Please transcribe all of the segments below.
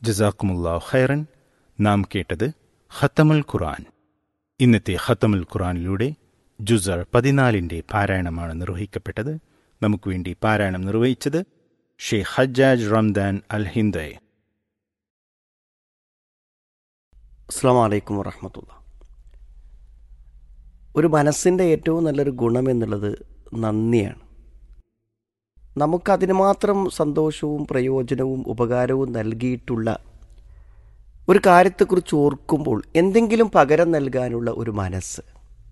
ജസാക്കുമുല്ലാ ഖൈറൻ നാം കേട്ടത് ഖത്തമുൽ ഖുർആൻ ഇന്നത്തെ ഖത്തമുൽ ഖുർആനിലൂടെ ജുസർ പതിനാലിന്റെ പാരായണമാണ് നിർവഹിക്കപ്പെട്ടത് നമുക്ക് വേണ്ടി പാരായണം നിർവഹിച്ചത് ഷെയ്ഖ് ഹജ്ജാജ് റംദാൻ അൽ ഹിന്ദയ് അസ്സാം വലൈക്കും വറഹമത്തുള്ള ഒരു മനസ്സിൻ്റെ ഏറ്റവും നല്ലൊരു ഗുണം എന്നുള്ളത് നന്ദിയാണ് നമുക്കതിന് മാത്രം സന്തോഷവും പ്രയോജനവും ഉപകാരവും നൽകിയിട്ടുള്ള ഒരു കാര്യത്തെക്കുറിച്ച് ഓർക്കുമ്പോൾ എന്തെങ്കിലും പകരം നൽകാനുള്ള ഒരു മനസ്സ്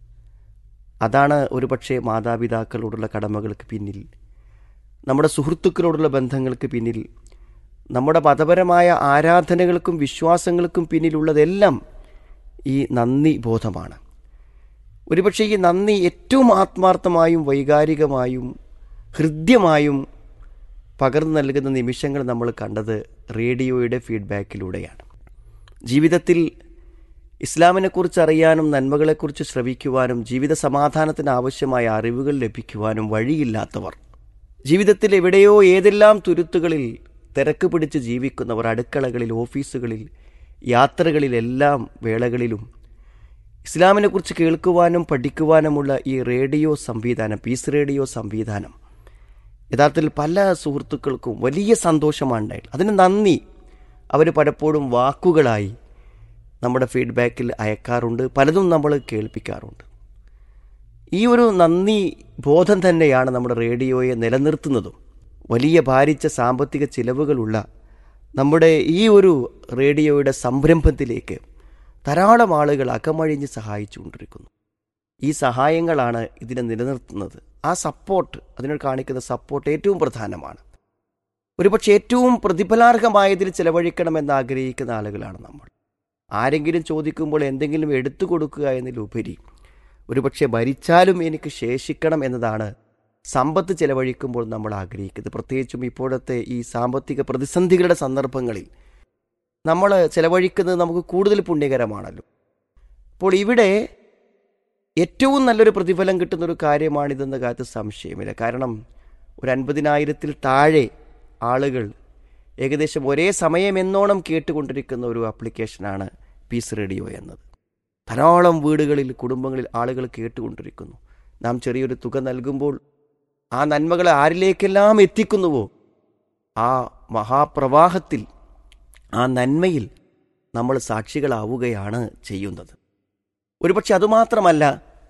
അതാണ് ഒരുപക്ഷെ മാതാപിതാക്കളോടുള്ള കടമകൾക്ക് പിന്നിൽ നമ്മുടെ സുഹൃത്തുക്കളോടുള്ള ബന്ധങ്ങൾക്ക് പിന്നിൽ നമ്മുടെ മതപരമായ ആരാധനകൾക്കും വിശ്വാസങ്ങൾക്കും പിന്നിലുള്ളതെല്ലാം ഈ നന്ദി ബോധമാണ് ഒരുപക്ഷെ ഈ നന്ദി ഏറ്റവും ആത്മാർത്ഥമായും വൈകാരികമായും ഹൃദ്യമായും പകർന്നു നൽകുന്ന നിമിഷങ്ങൾ നമ്മൾ കണ്ടത് റേഡിയോയുടെ ഫീഡ്ബാക്കിലൂടെയാണ് ജീവിതത്തിൽ ഇസ്ലാമിനെക്കുറിച്ച് അറിയാനും നന്മകളെക്കുറിച്ച് ശ്രവിക്കുവാനും ജീവിത സമാധാനത്തിന് ആവശ്യമായ അറിവുകൾ ലഭിക്കുവാനും വഴിയില്ലാത്തവർ ജീവിതത്തിൽ എവിടെയോ ഏതെല്ലാം തുരുത്തുകളിൽ തിരക്ക് പിടിച്ച് ജീവിക്കുന്നവർ അടുക്കളകളിൽ ഓഫീസുകളിൽ യാത്രകളിലെല്ലാം വേളകളിലും ഇസ്ലാമിനെക്കുറിച്ച് കേൾക്കുവാനും പഠിക്കുവാനുമുള്ള ഈ റേഡിയോ സംവിധാനം പീസ് റേഡിയോ സംവിധാനം യഥാർത്ഥത്തിൽ പല സുഹൃത്തുക്കൾക്കും വലിയ സന്തോഷമാണ് ഉണ്ടായത് അതിന് നന്ദി അവർ പലപ്പോഴും വാക്കുകളായി നമ്മുടെ ഫീഡ്ബാക്കിൽ അയക്കാറുണ്ട് പലതും നമ്മൾ കേൾപ്പിക്കാറുണ്ട് ഈ ഒരു നന്ദി ബോധം തന്നെയാണ് നമ്മുടെ റേഡിയോയെ നിലനിർത്തുന്നതും വലിയ ഭാരിച്ച സാമ്പത്തിക ചിലവുകളുള്ള നമ്മുടെ ഈ ഒരു റേഡിയോയുടെ സംരംഭത്തിലേക്ക് ധാരാളം ആളുകൾ അകമഴിഞ്ഞ് സഹായിച്ചുകൊണ്ടിരിക്കുന്നു ഈ സഹായങ്ങളാണ് ഇതിനെ നിലനിർത്തുന്നത് ആ സപ്പോർട്ട് അതിനോട് കാണിക്കുന്ന സപ്പോർട്ട് ഏറ്റവും പ്രധാനമാണ് ഒരുപക്ഷെ ഏറ്റവും പ്രതിഫലാർഹമായതിൽ ചെലവഴിക്കണമെന്ന് ആഗ്രഹിക്കുന്ന ആളുകളാണ് നമ്മൾ ആരെങ്കിലും ചോദിക്കുമ്പോൾ എന്തെങ്കിലും എടുത്തു കൊടുക്കുക എന്നതിലുപരി ഒരുപക്ഷെ ഭരിച്ചാലും എനിക്ക് ശേഷിക്കണം എന്നതാണ് സമ്പത്ത് ചെലവഴിക്കുമ്പോൾ നമ്മൾ ആഗ്രഹിക്കുന്നത് പ്രത്യേകിച്ചും ഇപ്പോഴത്തെ ഈ സാമ്പത്തിക പ്രതിസന്ധികളുടെ സന്ദർഭങ്ങളിൽ നമ്മൾ ചെലവഴിക്കുന്നത് നമുക്ക് കൂടുതൽ പുണ്യകരമാണല്ലോ അപ്പോൾ ഇവിടെ ഏറ്റവും നല്ലൊരു പ്രതിഫലം കിട്ടുന്ന ഒരു കാര്യമാണിതെന്ന കാര്യത്തിൽ സംശയമില്ല കാരണം ഒരു അൻപതിനായിരത്തിൽ താഴെ ആളുകൾ ഏകദേശം ഒരേ സമയം എന്നോണം കേട്ടുകൊണ്ടിരിക്കുന്ന ഒരു ആപ്ലിക്കേഷനാണ് പീസ് റേഡിയോ എന്നത് ധാരാളം വീടുകളിൽ കുടുംബങ്ങളിൽ ആളുകൾ കേട്ടുകൊണ്ടിരിക്കുന്നു നാം ചെറിയൊരു തുക നൽകുമ്പോൾ ആ നന്മകളെ ആരിലേക്കെല്ലാം എത്തിക്കുന്നുവോ ആ മഹാപ്രവാഹത്തിൽ ആ നന്മയിൽ നമ്മൾ സാക്ഷികളാവുകയാണ് ചെയ്യുന്നത് ഒരുപക്ഷെ അതുമാത്രമല്ല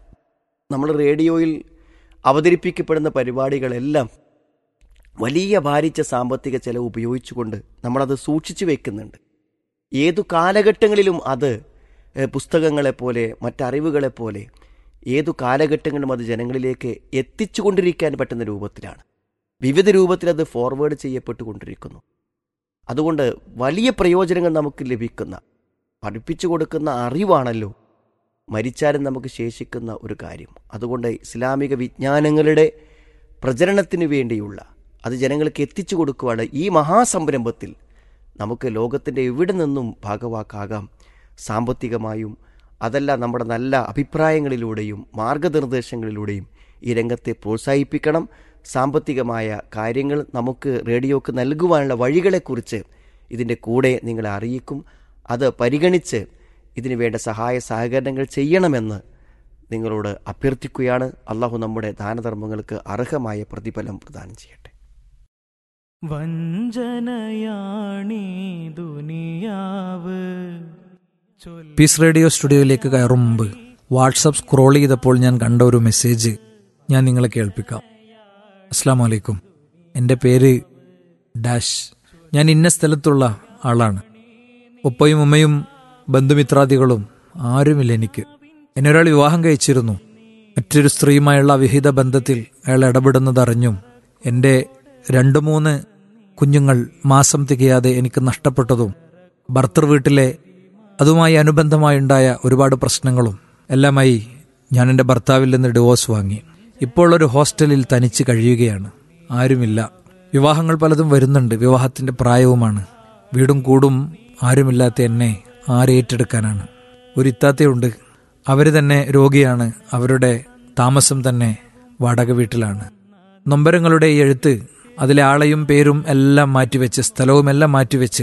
നമ്മൾ റേഡിയോയിൽ അവതരിപ്പിക്കപ്പെടുന്ന പരിപാടികളെല്ലാം വലിയ ഭാരിച്ച സാമ്പത്തിക ചെലവ് ഉപയോഗിച്ചുകൊണ്ട് നമ്മളത് സൂക്ഷിച്ചു വെക്കുന്നുണ്ട് ഏതു കാലഘട്ടങ്ങളിലും അത് പുസ്തകങ്ങളെപ്പോലെ മറ്ററിവുകളെപ്പോലെ ഏതു കാലഘട്ടങ്ങളിലും അത് ജനങ്ങളിലേക്ക് എത്തിച്ചുകൊണ്ടിരിക്കാൻ പറ്റുന്ന രൂപത്തിലാണ് വിവിധ രൂപത്തിൽ അത് ഫോർവേഡ് ചെയ്യപ്പെട്ടുകൊണ്ടിരിക്കുന്നു അതുകൊണ്ട് വലിയ പ്രയോജനങ്ങൾ നമുക്ക് ലഭിക്കുന്ന പഠിപ്പിച്ചു കൊടുക്കുന്ന അറിവാണല്ലോ മരിച്ചാലും നമുക്ക് ശേഷിക്കുന്ന ഒരു കാര്യം അതുകൊണ്ട് ഇസ്ലാമിക വിജ്ഞാനങ്ങളുടെ പ്രചരണത്തിന് വേണ്ടിയുള്ള അത് ജനങ്ങൾക്ക് എത്തിച്ചു കൊടുക്കുവാണ് ഈ മഹാസംരംഭത്തിൽ നമുക്ക് ലോകത്തിൻ്റെ എവിടെ നിന്നും ഭാഗവാക്കാകാം സാമ്പത്തികമായും അതല്ല നമ്മുടെ നല്ല അഭിപ്രായങ്ങളിലൂടെയും മാർഗനിർദ്ദേശങ്ങളിലൂടെയും ഈ രംഗത്തെ പ്രോത്സാഹിപ്പിക്കണം സാമ്പത്തികമായ കാര്യങ്ങൾ നമുക്ക് റേഡിയോക്ക് നൽകുവാനുള്ള വഴികളെക്കുറിച്ച് ഇതിൻ്റെ കൂടെ നിങ്ങളെ അറിയിക്കും അത് പരിഗണിച്ച് ഇതിനു വേണ്ട സഹായ സഹകരണങ്ങൾ ചെയ്യണമെന്ന് നിങ്ങളോട് അഭ്യർത്ഥിക്കുകയാണ് അള്ളാഹു നമ്മുടെ ദാനധർമ്മങ്ങൾക്ക് അർഹമായ പ്രതിഫലം പ്രദാനം ചെയ്യട്ടെ വഞ്ചനയാണീ ദുനിയാവ് പീസ് റേഡിയോ സ്റ്റുഡിയോയിലേക്ക് കയറും മുമ്പ് വാട്സപ്പ് സ്ക്രോൾ ചെയ്തപ്പോൾ ഞാൻ കണ്ട ഒരു മെസ്സേജ് ഞാൻ നിങ്ങളെ കേൾപ്പിക്കാം അസ്സാം വലൈക്കും എൻ്റെ പേര് ഡാഷ് ഞാൻ ഇന്ന സ്ഥലത്തുള്ള ആളാണ് ഉപ്പയും ഉമ്മയും ബന്ധുമിത്രാദികളും ആരുമില്ല എനിക്ക് എന്നെ ഒരാൾ വിവാഹം കഴിച്ചിരുന്നു മറ്റൊരു സ്ത്രീയുമായുള്ള അവിഹിത ബന്ധത്തിൽ അയാൾ ഇടപെടുന്നതറിഞ്ഞും എൻ്റെ രണ്ടു മൂന്ന് കുഞ്ഞുങ്ങൾ മാസം തികയാതെ എനിക്ക് നഷ്ടപ്പെട്ടതും ഭർത്തൃ വീട്ടിലെ അതുമായി അനുബന്ധമായുണ്ടായ ഒരുപാട് പ്രശ്നങ്ങളും എല്ലാമായി ഞാൻ എൻ്റെ ഭർത്താവിൽ നിന്ന് ഡിവോഴ്സ് വാങ്ങി ഇപ്പോൾ ഒരു ഹോസ്റ്റലിൽ തനിച്ച് കഴിയുകയാണ് ആരുമില്ല വിവാഹങ്ങൾ പലതും വരുന്നുണ്ട് വിവാഹത്തിന്റെ പ്രായവുമാണ് വീടും കൂടും ആരുമില്ലാത്ത എന്നെ ആരേറ്റെടുക്കാനാണ് ഒരു ഇത്താത്തയുണ്ട് അവർ തന്നെ രോഗിയാണ് അവരുടെ താമസം തന്നെ വാടക വീട്ടിലാണ് നൊമ്പരങ്ങളുടെ ഈ എഴുത്ത് അതിലെ ആളെയും പേരും എല്ലാം മാറ്റിവെച്ച് സ്ഥലവും എല്ലാം മാറ്റിവെച്ച്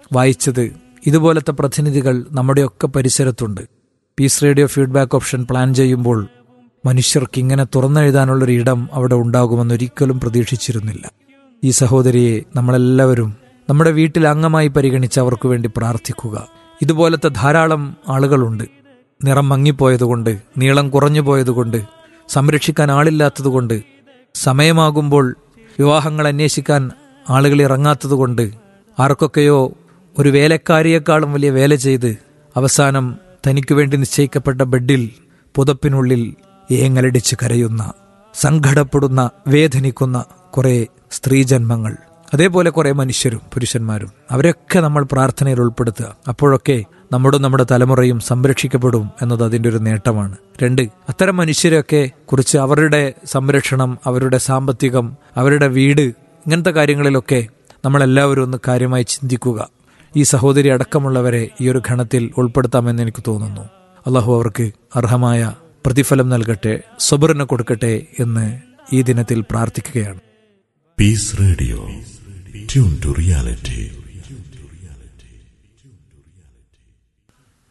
വായിച്ചത് ഇതുപോലത്തെ പ്രതിനിധികൾ നമ്മുടെയൊക്കെ പരിസരത്തുണ്ട് peace radio feedback option plan ചെയ്യുമ്പോൾ മനുഷ്യർക്ക് ഇങ്ങനെ തുറന്നെഴുതാനുള്ളൊരു ഇടം അവിടെ ഉണ്ടാകുമെന്നൊരിക്കലും പ്രതീക്ഷിച്ചിരുന്നില്ല ഈ സഹോദരിയെ നമ്മളെല്ലാവരും നമ്മുടെ വീട്ടിൽ അംഗമായി പരിഗണിച്ച് അവർക്ക് വേണ്ടി പ്രാർത്ഥിക്കുക ഇതുപോലത്തെ ധാരാളം ആളുകളുണ്ട് നിറം മങ്ങിപ്പോയതുകൊണ്ട് നീളം കുറഞ്ഞു പോയതുകൊണ്ട് സംരക്ഷിക്കാൻ ആളില്ലാത്തതുകൊണ്ട് സമയമാകുമ്പോൾ വിവാഹങ്ങൾ അന്വേഷിക്കാൻ ആളുകൾ ഇറങ്ങാത്തതുകൊണ്ട് ആർക്കൊക്കെയോ ഒരു വേലക്കാരിയേക്കാളും വലിയ വേല ചെയ്ത് അവസാനം തനിക്കു വേണ്ടി നിശ്ചയിക്കപ്പെട്ട ബെഡിൽ പുതപ്പിനുള്ളിൽ ഏങ്ങലടിച്ച് കരയുന്ന സങ്കടപ്പെടുന്ന വേദനിക്കുന്ന കുറെ സ്ത്രീജന്മങ്ങൾ അതേപോലെ കുറെ മനുഷ്യരും പുരുഷന്മാരും അവരൊക്കെ നമ്മൾ പ്രാർത്ഥനയിൽ ഉൾപ്പെടുത്തുക അപ്പോഴൊക്കെ നമ്മുടെ നമ്മുടെ തലമുറയും സംരക്ഷിക്കപ്പെടും എന്നത് അതിൻ്റെ ഒരു നേട്ടമാണ് രണ്ട് അത്തരം മനുഷ്യരെയൊക്കെ കുറിച്ച് അവരുടെ സംരക്ഷണം അവരുടെ സാമ്പത്തികം അവരുടെ വീട് ഇങ്ങനത്തെ കാര്യങ്ങളിലൊക്കെ നമ്മളെല്ലാവരും ഒന്ന് കാര്യമായി ചിന്തിക്കുക ഈ സഹോദരി അടക്കമുള്ളവരെ ഈ ഒരു ഘണത്തിൽ ഉൾപ്പെടുത്താമെന്ന് എനിക്ക് തോന്നുന്നു അള്ളാഹു അവർക്ക് അർഹമായ പ്രതിഫലം നൽകട്ടെ സബറിന് കൊടുക്കട്ടെ എന്ന് ഈ ദിനത്തിൽ പ്രാർത്ഥിക്കുകയാണ് Peace Radio. Tune to reality.